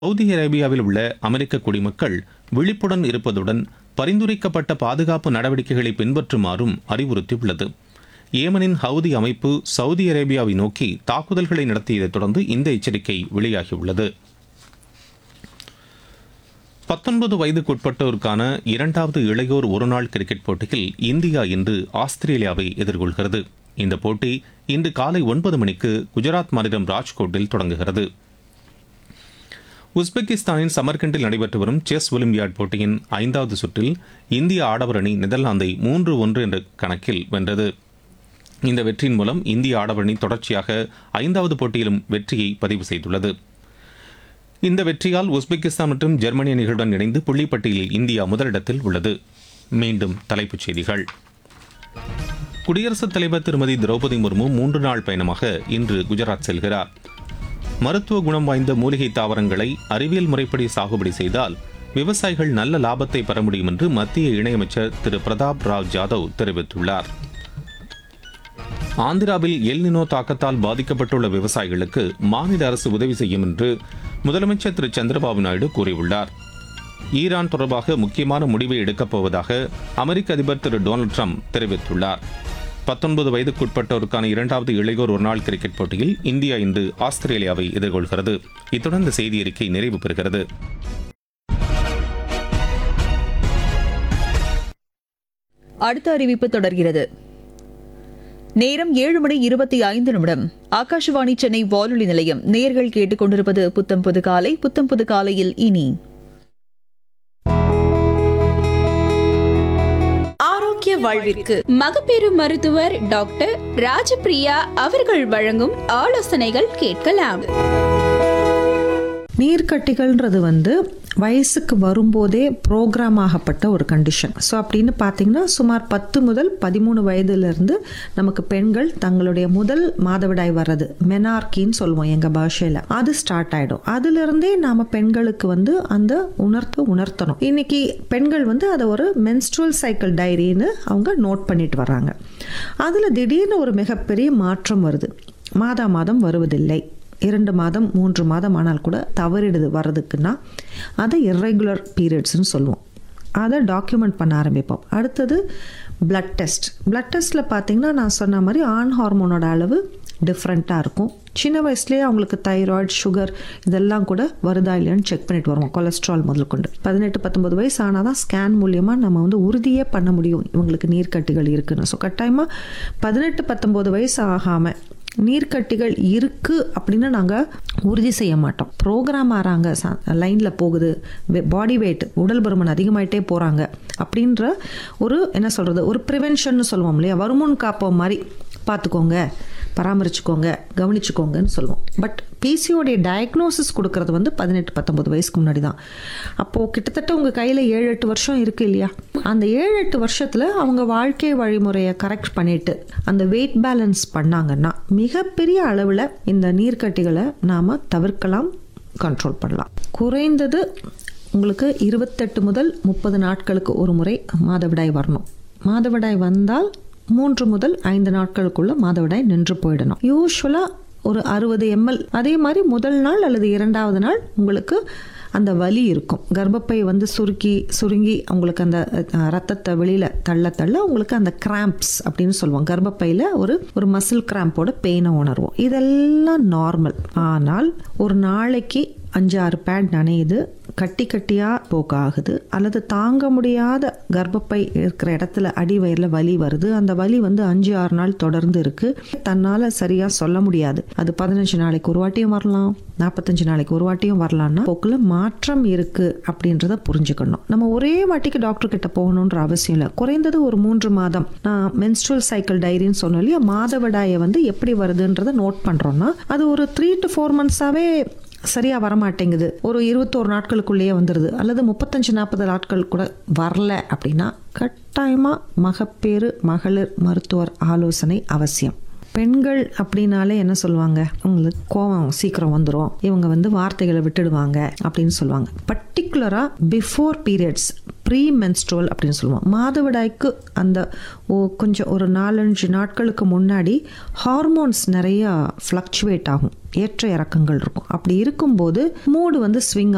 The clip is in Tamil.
சவுதி அரேபியாவில் உள்ள அமெரிக்க குடிமக்கள் விழிப்புடன் இருப்பதுடன் பரிந்துரைக்கப்பட்ட பாதுகாப்பு நடவடிக்கைகளை பின்பற்றுமாறும் அறிவுறுத்தியுள்ளது ஏமனின் ஹவுதி அமைப்பு சவுதி அரேபியாவை நோக்கி தாக்குதல்களை நடத்தியதைத் தொடர்ந்து இந்த எச்சரிக்கை வெளியாகியுள்ளது பத்தொன்பது வயதுக்குட்பட்டோருக்கான இரண்டாவது இளையோர் ஒருநாள் கிரிக்கெட் போட்டியில் இந்தியா இன்று ஆஸ்திரேலியாவை எதிர்கொள்கிறது இந்த போட்டி இன்று காலை ஒன்பது மணிக்கு குஜராத் மாநிலம் ராஜ்கோட்டில் தொடங்குகிறது உஸ்பெகிஸ்தானின் சமர்கண்டில் நடைபெற்று வரும் செஸ் ஒலிம்பியாட் போட்டியின் ஐந்தாவது சுற்றில் இந்திய ஆடவர் அணி நெதர்லாந்தை மூன்று ஒன்று என்ற கணக்கில் வென்றது இந்த வெற்றியின் மூலம் இந்திய ஆடவர் அணி தொடர்ச்சியாக ஐந்தாவது போட்டியிலும் வெற்றியை பதிவு செய்துள்ளது இந்த வெற்றியால் உஸ்பெகிஸ்தான் மற்றும் ஜெர்மனி அணிகளுடன் இணைந்து புள்ளிப்பட்டியலில் இந்தியா முதலிடத்தில் உள்ளது மீண்டும் தலைப்புச் செய்திகள் குடியரசுத் தலைவர் திருமதி திரௌபதி முர்மு மூன்று நாள் பயணமாக இன்று குஜராத் செல்கிறார் மருத்துவ குணம் வாய்ந்த மூலிகை தாவரங்களை அறிவியல் முறைப்படி சாகுபடி செய்தால் விவசாயிகள் நல்ல லாபத்தை பெற முடியும் என்று மத்திய இணையமைச்சர் திரு பிரதாப் ராவ் ஜாதவ் தெரிவித்துள்ளார் ஆந்திராவில் எல்னினோ தாக்கத்தால் பாதிக்கப்பட்டுள்ள விவசாயிகளுக்கு மாநில அரசு உதவி செய்யும் என்று முதலமைச்சர் திரு சந்திரபாபு நாயுடு கூறியுள்ளார் ஈரான் தொடர்பாக முக்கியமான முடிவை எடுக்கப் போவதாக அமெரிக்க அதிபர் திரு டொனால்டு ட்ரம்ப் தெரிவித்துள்ளார் பத்தொன்பது வயதுக்குட்பட்டோருக்கான இரண்டாவது இளையோர் ஒருநாள் கிரிக்கெட் போட்டியில் இந்தியா இன்று ஆஸ்திரேலியாவை எதிர்கொள்கிறது இத்துடன் இந்த செய்தி அறிக்கை நிறைவு பெறுகிறது அடுத்த அறிவிப்பு தொடர்கிறது நேரம் ஏழு மணி இருபத்தி ஐந்து நிமிடம் ஆகாஷவாணி சென்னை வானொலி நிலையம் நேர்கள் கேட்டுக்கொண்டிருப்பது புத்தம் புது காலை புத்தம் புது காலையில் இனி ஆரோக்கிய வாழ்விற்கு மகப்பேறு மருத்துவர் டாக்டர் ராஜபிரியா அவர்கள் வழங்கும் ஆலோசனைகள் கேட்கலாம் நீர்க்கட்டிகள்ன்றது வந்து வயசுக்கு வரும்போதே ப்ரோக்ராம் ஆகப்பட்ட ஒரு கண்டிஷன் ஸோ அப்படின்னு பார்த்தீங்கன்னா சுமார் பத்து முதல் பதிமூணு வயதுலேருந்து நமக்கு பெண்கள் தங்களுடைய முதல் மாதவிடாய் வர்றது மெனார்கின்னு சொல்லுவோம் எங்கள் பாஷையில் அது ஸ்டார்ட் ஆகிடும் அதுலேருந்தே நாம் பெண்களுக்கு வந்து அந்த உணர்த்து உணர்த்தணும் இன்னைக்கு பெண்கள் வந்து அதை ஒரு மென்ஸ்ட்ரல் சைக்கிள் டைரின்னு அவங்க நோட் பண்ணிட்டு வர்றாங்க அதில் திடீர்னு ஒரு மிகப்பெரிய மாற்றம் வருது மாதா மாதம் வருவதில்லை இரண்டு மாதம் மூன்று மாதம் ஆனால் கூட தவறிடுது வர்றதுக்குன்னா அதை இர்ரெகுலர் பீரியட்ஸ்னு சொல்லுவோம் அதை டாக்குமெண்ட் பண்ண ஆரம்பிப்போம் அடுத்தது பிளட் டெஸ்ட் பிளட் டெஸ்ட்டில் பார்த்தீங்கன்னா நான் சொன்ன மாதிரி ஆண் ஹார்மோனோட அளவு டிஃப்ரெண்ட்டாக இருக்கும் சின்ன வயசுலேயே அவங்களுக்கு தைராய்டு சுகர் இதெல்லாம் கூட வருதா இல்லையான்னு செக் பண்ணிட்டு வருவோம் கொலஸ்ட்ரால் முதல் கொண்டு பதினெட்டு பத்தொன்பது வயசு ஆனால் தான் ஸ்கேன் மூலியமாக நம்ம வந்து உறுதியே பண்ண முடியும் இவங்களுக்கு நீர்க்கட்டிகள் இருக்குன்னு ஸோ கட்டாயமாக பதினெட்டு பத்தொம்போது வயசு ஆகாமல் நீர்க்கட்டிகள் இருக்கு அப்படின்னு நாங்கள் உறுதி செய்ய மாட்டோம் ப்ரோக்ராம் ஆறாங்க லைனில் போகுது பாடி வெயிட் உடல் பருமன் அதிகமாயிட்டே போகிறாங்க அப்படின்ற ஒரு என்ன சொல்கிறது ஒரு ப்ரிவென்ஷன் சொல்லுவோம் இல்லையா வருமுன் காப்போம் மாதிரி பார்த்துக்கோங்க பராமரிச்சுக்கோங்க கவனிச்சுக்கோங்கன்னு சொல்லுவோம் பட் பிசியோடைய டயக்னோசிஸ் கொடுக்கறது வந்து பதினெட்டு பத்தொம்பது வயசுக்கு முன்னாடி தான் அப்போது கிட்டத்தட்ட உங்கள் கையில் ஏழு எட்டு வருஷம் இருக்குது இல்லையா அந்த ஏழு எட்டு வருஷத்தில் அவங்க வாழ்க்கை வழிமுறையை கரெக்ட் பண்ணிட்டு அந்த வெயிட் பேலன்ஸ் பண்ணாங்கன்னா மிகப்பெரிய அளவில் இந்த நீர்க்கட்டிகளை நாம் தவிர்க்கலாம் கண்ட்ரோல் பண்ணலாம் குறைந்தது உங்களுக்கு இருபத்தெட்டு முதல் முப்பது நாட்களுக்கு ஒரு முறை மாதவிடாய் வரணும் மாதவிடாய் வந்தால் மூன்று முதல் ஐந்து நாட்களுக்குள்ள மாதவிடாய் நின்று போயிடணும் யூஸ்வலாக ஒரு அறுபது எம்எல் அதே மாதிரி முதல் நாள் அல்லது இரண்டாவது நாள் உங்களுக்கு அந்த வலி இருக்கும் கர்ப்பப்பை வந்து சுருக்கி சுருங்கி உங்களுக்கு அந்த ரத்தத்தை வெளியில் தள்ள தள்ள உங்களுக்கு அந்த கிராம்ப்ஸ் அப்படின்னு சொல்லுவோம் கர்ப்பப்பையில் ஒரு ஒரு மசில் கிராம்போட பெயினை உணர்வோம் இதெல்லாம் நார்மல் ஆனால் ஒரு நாளைக்கு அஞ்சு ஆறு பேட் நனையுது கட்டி கட்டியாக போக்காகுது அல்லது தாங்க முடியாத கர்ப்பப்பை இருக்கிற இடத்துல அடி வயிறில் வலி வருது அந்த வலி வந்து அஞ்சு ஆறு நாள் தொடர்ந்து இருக்கு தன்னால் சரியாக சொல்ல முடியாது அது பதினஞ்சு நாளைக்கு ஒரு வாட்டியும் வரலாம் நாற்பத்தஞ்சு நாளைக்கு ஒரு வாட்டியும் வரலாம்னா போக்கில் மாற்றம் இருக்கு அப்படின்றத புரிஞ்சுக்கணும் நம்ம ஒரே வாட்டிக்கு டாக்டர் கிட்ட போகணுன்ற அவசியம் இல்லை குறைந்தது ஒரு மூன்று மாதம் நான் மென்ஸ்ட்ரல் சைக்கிள் டைரின்னு சொன்னோம் இல்லையா மாதவிடாயை வந்து எப்படி வருதுன்றதை நோட் பண்ணுறோம்னா அது ஒரு த்ரீ டு ஃபோர் மந்த்ஸாகவே சரியாக வரமாட்டேங்குது ஒரு இருபத்தோரு நாட்களுக்குள்ளேயே வந்துடுது அல்லது முப்பத்தஞ்சு நாற்பது நாட்கள் கூட வரல அப்படின்னா கட்டாயமாக மகப்பேறு மகளிர் மருத்துவர் ஆலோசனை அவசியம் பெண்கள் அப்படின்னாலே என்ன சொல்லுவாங்க அவங்களுக்கு கோவம் சீக்கிரம் வந்துடும் இவங்க வந்து வார்த்தைகளை விட்டுடுவாங்க அப்படின்னு சொல்லுவாங்க பர்டிகுலராக பிஃபோர் பீரியட்ஸ் ப்ரீ மென்ஸ்ட்ரோல் அப்படின்னு சொல்லுவோம் மாதவிடாய்க்கு அந்த ஓ கொஞ்சம் ஒரு நாலஞ்சு நாட்களுக்கு முன்னாடி ஹார்மோன்ஸ் நிறையா ஃப்ளக்சுவேட் ஆகும் ஏற்ற இறக்கங்கள் இருக்கும் அப்படி இருக்கும்போது மூடு வந்து ஸ்விங்